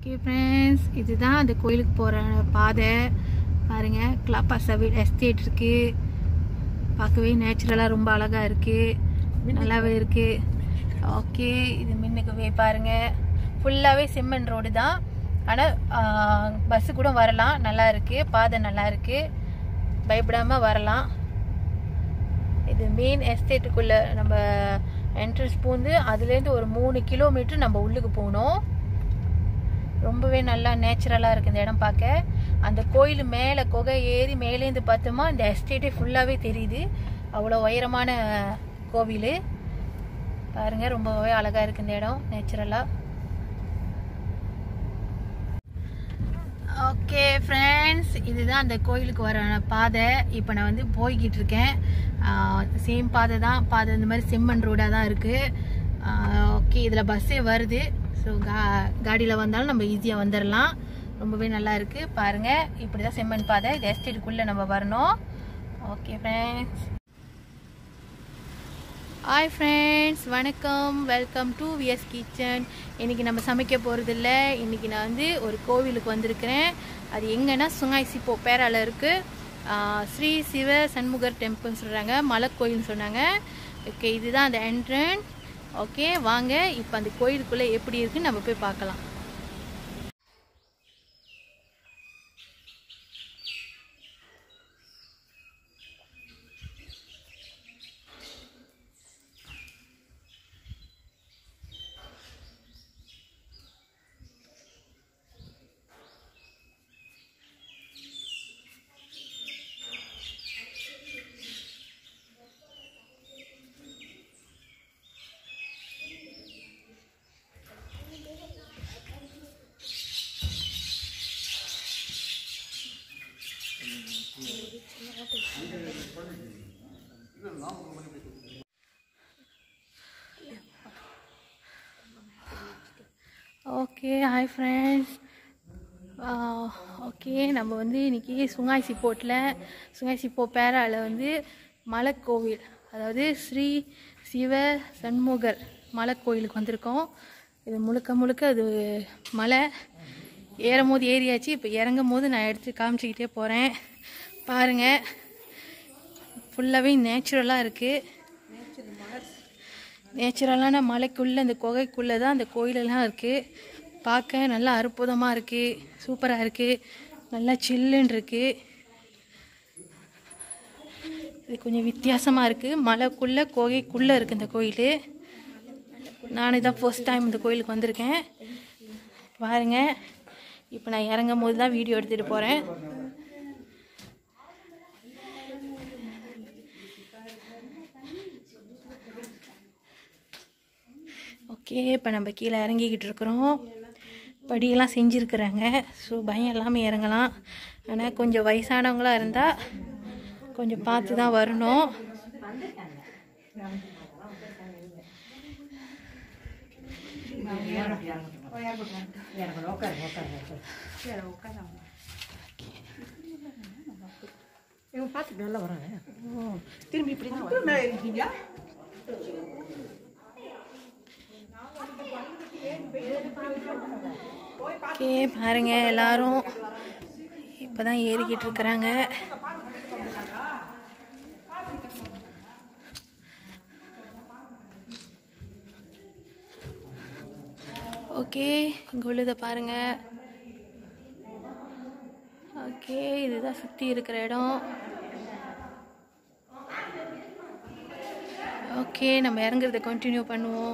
Okay friends இதுதான் அந்த கோயிலுக்கு போகிற பாதை பாருங்க கிளாப்பாசவி எஸ்டேட் இருக்கு பார்க்கவே நேச்சுரலாக ரொம்ப அழகாக இருக்கு நல்லாவே இருக்கு ஓகே இது மின்னுக்குவே பாருங்க ஃபுல்லாகவே செம்மண் ரோடு தான் ஆனால் பஸ்ஸு கூட வரலாம் நல்லா இருக்கு பாதை நல்லா இருக்கு பயப்படாமல் வரலாம் இது மெயின் எஸ்டேட்டுக்குள்ளே நம்ம என்ட்ரன்ஸ் பூந்து அதுலேருந்து ஒரு மூணு கிலோமீட்டர் நம்ம உள்ளுக்கு போகணும் ரொம்பவே நல்லா நேச்சுரலாக இருக்குது இந்த இடம் பார்க்க அந்த கோயில் மேலே குகை ஏறி மேலேருந்து பார்த்தோமா இந்த எஸ்டேட்டே ஃபுல்லாகவே தெரியுது அவ்வளோ உயரமான கோவில் பாருங்க ரொம்பவே அழகாக இருக்குது இந்த இடம் நேச்சுரலாக ஓகே ஃப்ரெண்ட்ஸ் இதுதான் அந்த கோயிலுக்கு வர பாதை இப்போ நான் வந்து போய்கிட்டு இருக்கேன் சேம் பாதை தான் பாதை இந்த மாதிரி செம்மண் ரோடாக தான் இருக்குது ஓகே இதில் பஸ்ஸே வருது ஸோ கா காடியில் வந்தாலும் நம்ம ஈஸியாக வந்துடலாம் ரொம்பவே நல்லா இருக்குது பாருங்கள் இப்படி தான் செம்மண் பாதை இது எஸ்டேட்டுக்குள்ளே நம்ம வரணும் ஓகே ஃப்ரெண்ட்ஸ் ஹாய் ஃப்ரெண்ட்ஸ் வணக்கம் வெல்கம் டு விஎஸ் கிச்சன் இன்றைக்கி நம்ம சமைக்க போகிறது இல்லை இன்றைக்கி நான் வந்து ஒரு கோவிலுக்கு வந்திருக்கிறேன் அது எங்கன்னா சுங்காய்சிப்போ பேரால இருக்குது ஸ்ரீ சிவ சண்முகர் டெம்பிள்னு சொல்கிறாங்க மலை கோயில்னு சொன்னாங்க ஓகே இதுதான் அந்த என்ட்ரன் ஓகே வாங்க இப்போ அந்த கோயிலுக்குள்ளே எப்படி இருக்குன்னு நம்ம போய் பார்க்கலாம் ஓகே ஹாய் ஃப்ரெண்ட்ஸ் ஓகே நம்ம வந்து இன்றைக்கி சுங்காய்சி போட்டில் சுங்காய்சி போ பேராவில் வந்து மலைக்கோவில் அதாவது ஸ்ரீ சிவ சண்முகர் மலைக்கோயிலுக்கு வந்திருக்கோம் இது முழுக்க முழுக்க அது மலை ஏறும் போது ஏறியாச்சு இப்போ இறங்கும் போது நான் எடுத்து காமிச்சிக்கிட்டே போகிறேன் பாருங்கள் ஃபுல்லாகவே நேச்சுரலாக இருக்குது நேச்சுரலான மலைக்குள்ளே இந்த குகைக்குள்ளே தான் அந்த கோயிலெல்லாம் இருக்குது பார்க்க நல்லா அற்புதமாக இருக்குது சூப்பராக இருக்குது நல்லா சில்லுன்னு இருக்குது இது கொஞ்சம் வித்தியாசமாக இருக்குது மலைக்குள்ளே குகைக்குள்ளே இருக்குது இந்த கோயில் நான் தான் ஃபர்ஸ்ட் டைம் இந்த கோயிலுக்கு வந்திருக்கேன் பாருங்க இப்போ நான் இறங்கும் போது தான் வீடியோ எடுத்துகிட்டு போகிறேன் ஓகே இப்போ நம்ம கீழே இறங்கிக்கிட்டு இருக்கிறோம் படியெல்லாம் செஞ்சுருக்குறாங்க ஸோ பயம் இல்லாமல் இறங்கலாம் ஆனால் கொஞ்சம் வயசானவங்களாக இருந்தால் கொஞ்சம் பார்த்து தான் வரணும் இவன் பார்த்துட்டு நல்லா வராங்க திரும்பி இப்படி தான் இருக்கீங்க ஓகே பாருங்க எல்லாரும் இப்போ தான் ஏறிக்கிட்டு இருக்கிறாங்க ஓகே இங்கே உள்ளதை பாருங்க ஓகே இதுதான் சுற்றி இருக்கிற இடம் ஓகே நம்ம இறங்குறத கண்டினியூ பண்ணுவோம்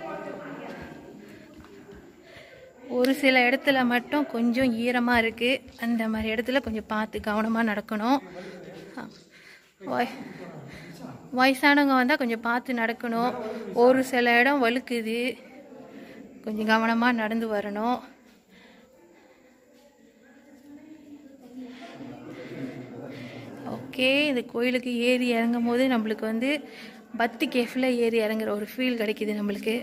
ஒரு சில இடத்துல மட்டும் கொஞ்சம் ஈரமாக இருக்குது அந்த மாதிரி இடத்துல கொஞ்சம் பார்த்து கவனமாக நடக்கணும் வய வயசானவங்க வந்தால் கொஞ்சம் பார்த்து நடக்கணும் ஒரு சில இடம் வழுக்குது கொஞ்சம் கவனமாக நடந்து வரணும் ஓகே இந்த கோயிலுக்கு ஏறி இறங்கும் போது நம்மளுக்கு வந்து பத்து கேஃபில் ஏறி இறங்குற ஒரு ஃபீல் கிடைக்குது நம்மளுக்கு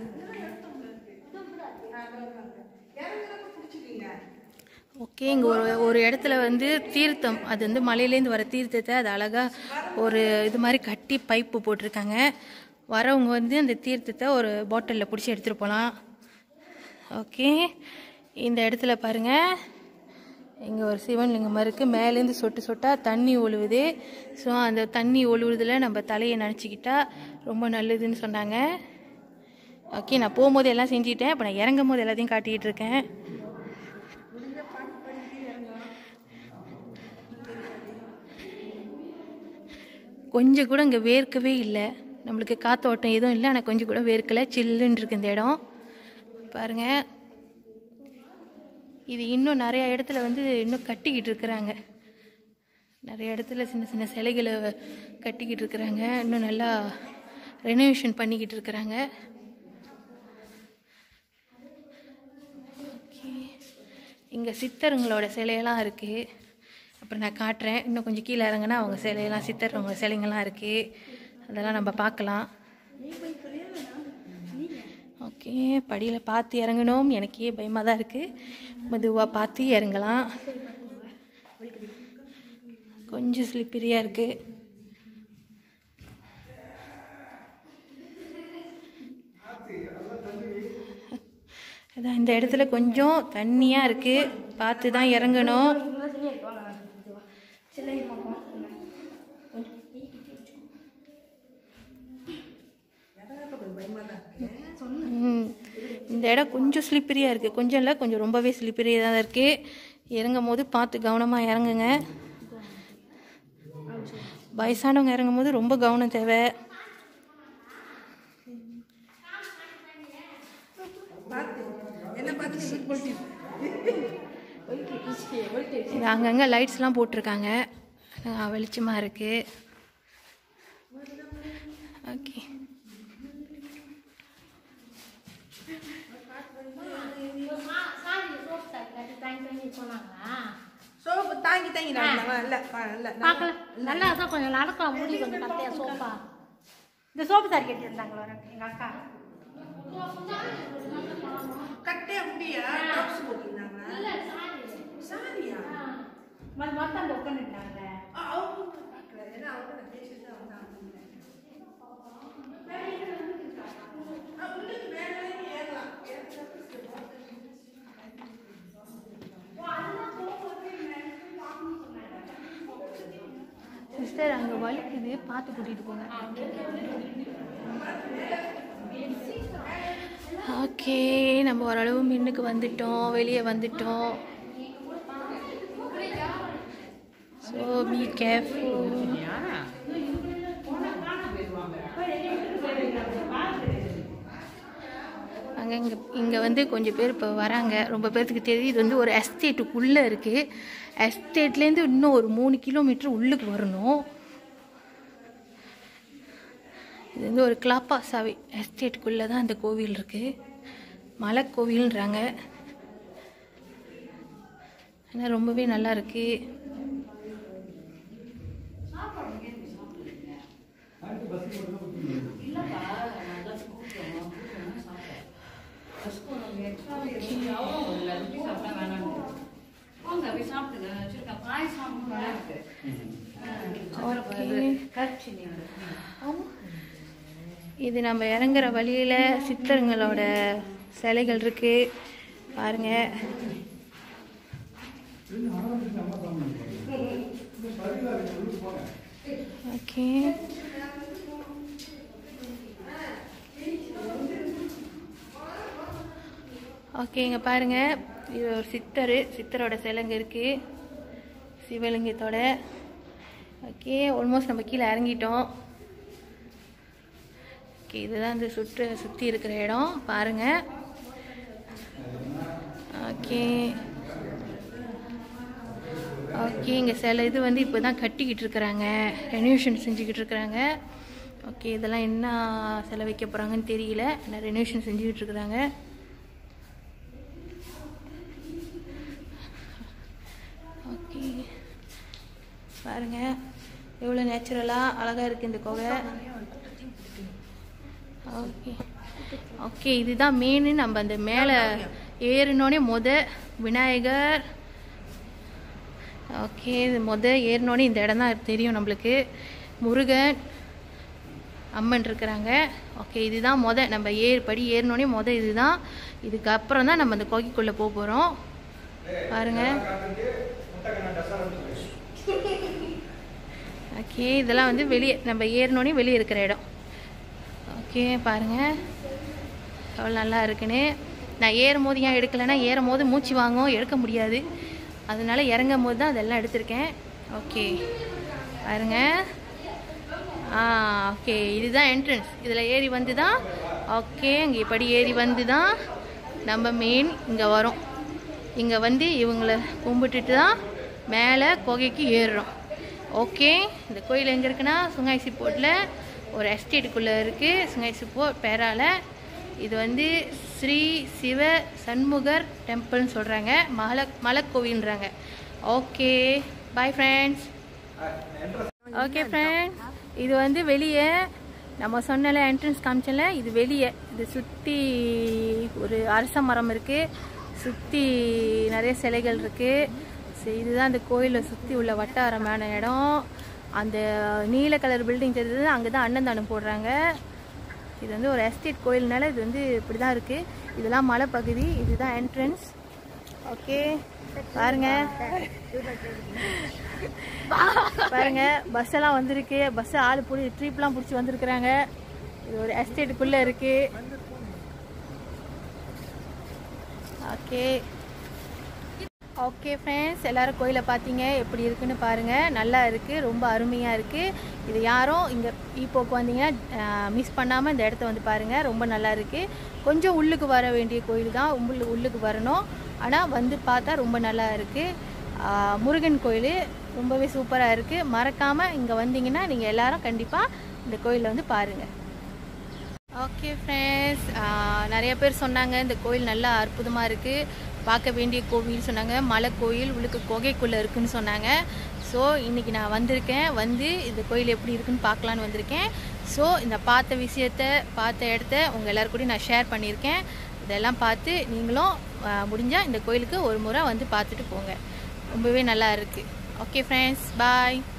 ஓகே இங்கே ஒரு ஒரு இடத்துல வந்து தீர்த்தம் அது வந்து மலையிலேருந்து வர தீர்த்தத்தை அது அழகாக ஒரு இது மாதிரி கட்டி பைப்பு போட்டிருக்காங்க வரவங்க வந்து அந்த தீர்த்தத்தை ஒரு பாட்டிலில் பிடிச்சி எடுத்துகிட்டு போகலாம் ஓகே இந்த இடத்துல பாருங்கள் இங்கே ஒரு சிவன்லிங்கம் இருக்குது மேலேருந்து சொட்டு சொட்டாக தண்ணி ஒழுகுது ஸோ அந்த தண்ணி ஒழுகுறதுல நம்ம தலையை நினச்சிக்கிட்டா ரொம்ப நல்லதுன்னு சொன்னாங்க ஓகே நான் போகும்போது எல்லாம் செஞ்சிட்டேன் இப்போ நான் இறங்கும் போது எல்லாத்தையும் காட்டிகிட்டு இருக்கேன் கொஞ்சம் கூட இங்கே வேர்க்கவே இல்லை நம்மளுக்கு காத்தோட்டம் எதுவும் இல்லை ஆனால் கொஞ்சம் கூட வேர்க்கலை சில்லுன்னு இருக்கு இந்த இடம் பாருங்க இது இன்னும் நிறைய இடத்துல வந்து இன்னும் கட்டிக்கிட்டு இருக்கிறாங்க நிறைய இடத்துல சின்ன சின்ன சிலைகளை கட்டிக்கிட்டு இருக்கிறாங்க இன்னும் நல்லா ரெனோவேஷன் பண்ணிக்கிட்டு இருக்கிறாங்க ஓகே இங்கே சித்தருங்களோட சிலையெல்லாம் இருக்குது அப்புறம் நான் காட்டுறேன் இன்னும் கொஞ்சம் கீழே இறங்குனா அவங்க சிலையெல்லாம் சித்தருங்க சிலைங்கள்லாம் இருக்குது அதெல்லாம் நம்ம பார்க்கலாம் ஓகே படியில் பார்த்து இறங்கணும் எனக்கே பயமாக தான் இருக்குது மெதுவாக பார்த்து இறங்கலாம் கொஞ்சம் ஸ்லிப்பரியாக இருக்குது அதான் இந்த இடத்துல கொஞ்சம் தண்ணியாக இருக்குது பார்த்து தான் இறங்கணும் ம். இந்த இடம் கொஞ்சம் ஸ்லிப்பரியாக இருக்குது கொஞ்சம் இல்லை கொஞ்சம் ரொம்பவே ஸ்லிப்பரியாக தான் இருக்குது இறங்கும் போது பார்த்து கவனமாக இறங்குங்க வயசானவங்க இறங்கும் போது ரொம்ப கவனம் தேவை இது அங்கங்கே லைட்ஸ்லாம் போட்டிருக்காங்க அஹ் வெளிச்சமாக இருக்குது ஓகே சோப்பு தாங்கி தாங்கி நடந்தவன் இல்ல ப- இல்ல நான் பார்க்கல நல்லா தான் கொஞ்சம் நடக்கலாம் முடி கொஞ்சம் கட்டையா சோப்பா இந்த சோப்பு சாரி கட்டி இருந்தாங்களோ எங்க அக்கா கட்டையா முடியா ட்ராப்ஸ் போட்டிருந்தாங்க சாரியா மொத்தம் மொத்தம் உட்காந்துட்டாங்க ஆ, அவங்க பார்க்கல ஏன்னா அவங்க நான் பேசிட்டு தான் வந்தாங்க ஆ, உள்ளுக்கு மேல வரைக்கும் ஏறலாம் சிஸ்டர் அங்கே வலிக்குது பார்த்து கூட்டிகிட்டு போங்க ஓகே நம்ம ஓரளவு மின்னுக்கு வந்துட்டோம் வெளியே வந்துட்டோம் ஸோ பி கேர்ஃபுல் அங்கே இங்கே இங்கே வந்து கொஞ்சம் பேர் இப்போ வராங்க ரொம்ப பேர்த்துக்கு தெரியுது இது வந்து ஒரு எஸ்டேட்டுக்குள்ளே இருக்குது எஸ்டேட்லேருந்து இன்னும் ஒரு மூணு கிலோமீட்டர் உள்ளுக்கு வரணும் இது வந்து ஒரு கிளாப்பாசாவி எஸ்டேட்டுக்குள்ளே தான் இந்த கோவில் இருக்குது மலை கோவில்ன்றாங்க ஆனால் ரொம்பவே நல்லா இருக்குது இது நம்ம இறங்குற வழியில் சித்தருங்களோட சிலைகள் இருக்கு பாருங்க ஓகே ஓகே இங்கே பாருங்க இது ஒரு சித்தர் சித்தரோட சிலைங்க இருக்கு சிவலிங்கத்தோட ஓகே ஆல்மோஸ்ட் நம்ம கீழே இறங்கிட்டோம் ஓகே இதுதான் இந்த சுற்று சுற்றி இருக்கிற இடம் பாருங்க ஓகே ஓகே இங்கே சில இது வந்து இப்போ தான் கட்டிக்கிட்டு இருக்கிறாங்க ரெனோவேஷன் செஞ்சுக்கிட்டு இருக்கிறாங்க ஓகே இதெல்லாம் என்ன சிலை வைக்க போகிறாங்கன்னு தெரியல ஆனால் ரெனோவேஷன் செஞ்சுக்கிட்டு இருக்கிறாங்க ஓகே பாருங்க எவ்வளோ நேச்சுரலாக அழகாக இருக்குது இந்த குகை ஓகே ஓகே இதுதான் மெயின் நம்ம அந்த மேலே ஏறினோடனே முத விநாயகர் ஓகே இது முத ஏறினோடனே இந்த இடம் தான் தெரியும் நம்மளுக்கு முருகன் அம்மன் இருக்கிறாங்க ஓகே இதுதான் முத நம்ம ஏர் படி ஏறினோடனே முத இதுதான் இதுக்கப்புறம் தான் நம்ம அந்த கோகைக்குள்ளே போக போகிறோம் பாருங்க ஓகே இதெல்லாம் வந்து வெளியே நம்ம ஏறினோடனே வெளியே இருக்கிற இடம் ஓகே பாருங்க எவ்வளோ நல்லா இருக்குன்னு நான் ஏறும் போது ஏன் எடுக்கலைன்னா ஏறும் போது மூச்சு வாங்கும் எடுக்க முடியாது அதனால இறங்கும் போது தான் அதெல்லாம் எடுத்திருக்கேன் ஓகே பாருங்க ஆ ஓகே இதுதான் என்ட்ரன்ஸ் இதில் ஏறி வந்து தான் ஓகே இங்கே இப்படி ஏறி வந்து தான் நம்ம மெயின் இங்கே வரோம் இங்கே வந்து இவங்கள கும்பிட்டுட்டு தான் மேலே குகைக்கு ஏறுறோம் ஓகே இந்த கோயில் எங்கே இருக்குன்னா சுங்காய் சிப்போட்டில் ஒரு எஸ்டேட்டுக்குள்ளே இருக்குது சுங்காய் சிப்போட் பேரால இது வந்து ஸ்ரீ சிவ சண்முகர் டெம்பிள்னு சொல்கிறாங்க மலை மலைக்கோவில்ன்றாங்க okay bye friends okay friend இது வந்து வெளியே நம்ம சொன்னல என்ட்ரன்ஸ் காமிச்சல இது வெளியே இது சுற்றி ஒரு அரச மரம் இருக்குது சுற்றி நிறைய சிலைகள் இருக்குது சரி இதுதான் அந்த கோயிலை சுற்றி உள்ள வட்டாரமான இடம் அந்த நீல கலர் பில்டிங் தெரியுது அங்கே தான் அன்னதானம் போடுறாங்க இது வந்து ஒரு எஸ்டேட் கோயில்னால இது வந்து இப்படி தான் இருக்குது இதெல்லாம் மலைப்பகுதி இதுதான் என்ட்ரன்ஸ் ஓகே பாருங்க பாருங்க பஸ் எல்லாம் வந்திருக்கு பஸ் ஆள் பிடி ட்ரீப்லாம் பிடிச்சி வந்திருக்கிறாங்க இது ஒரு எஸ்டேட்டுக்குள்ளே இருக்கு ஓகே ஓகே ஃப்ரெண்ட்ஸ் எல்லாரும் கோயிலை பார்த்தீங்க எப்படி இருக்குன்னு பாருங்கள் நல்லா இருக்குது ரொம்ப அருமையாக இருக்குது இது யாரும் இங்கே ஈப்போக்கு வந்தீங்கன்னா மிஸ் பண்ணாமல் இந்த இடத்த வந்து பாருங்கள் ரொம்ப நல்லா இருக்குது கொஞ்சம் உள்ளுக்கு வர வேண்டிய கோயில் தான் உள்ள உள்ளுக்கு வரணும் ஆனால் வந்து பார்த்தா ரொம்ப நல்லா இருக்குது முருகன் கோயில் ரொம்பவே சூப்பராக இருக்குது மறக்காமல் இங்கே வந்தீங்கன்னா நீங்கள் எல்லாரும் கண்டிப்பாக இந்த கோயிலை வந்து பாருங்கள் ஓகே ஃப்ரெண்ட்ஸ் நிறைய பேர் சொன்னாங்க இந்த கோயில் நல்லா அற்புதமாக இருக்குது பார்க்க வேண்டிய கோவில் சொன்னாங்க மலை கோயில் உள்ளுக்கு குகைக்குள்ளே இருக்குன்னு சொன்னாங்க ஸோ இன்றைக்கி நான் வந்திருக்கேன் வந்து இந்த கோயில் எப்படி இருக்குன்னு பார்க்கலான்னு வந்திருக்கேன் ஸோ இந்த பார்த்த விஷயத்த பார்த்த இடத்த உங்கள் எல்லாருக்கூடயும் நான் ஷேர் பண்ணியிருக்கேன் இதெல்லாம் பார்த்து நீங்களும் முடிஞ்சால் இந்த கோயிலுக்கு ஒரு முறை வந்து பார்த்துட்டு போங்க ரொம்பவே நல்லா இருக்குது ஓகே ஃப்ரெண்ட்ஸ் பாய்